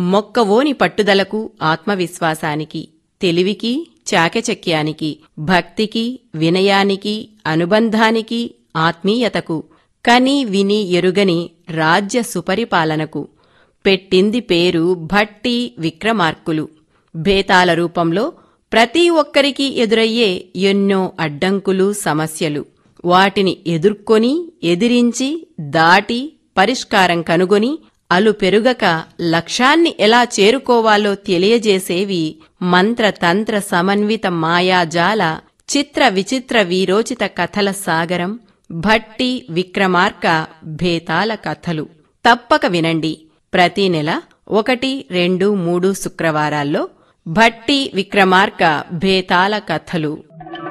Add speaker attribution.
Speaker 1: మొక్కవోని పట్టుదలకు ఆత్మవిశ్వాసానికి తెలివికి చాకచక్యానికి భక్తికి వినయానికి అనుబంధానికి ఆత్మీయతకు కని విని ఎరుగని రాజ్య సుపరిపాలనకు పెట్టింది పేరు భట్టి విక్రమార్కులు భేతాల రూపంలో ప్రతి ఒక్కరికి ఎదురయ్యే ఎన్నో అడ్డంకులు సమస్యలు వాటిని ఎదుర్కొని ఎదిరించి దాటి పరిష్కారం కనుగొని అలు పెరుగక లక్ష్యాన్ని ఎలా చేరుకోవాలో తెలియజేసేవి మంత్రతంత్ర సమన్విత మాయాజాల చిత్ర విచిత్ర వీరోచిత కథల సాగరం భట్టి విక్రమార్క భేతాల కథలు తప్పక వినండి ప్రతి నెల ఒకటి రెండు మూడు శుక్రవారాల్లో భట్టి విక్రమార్క భేతాల కథలు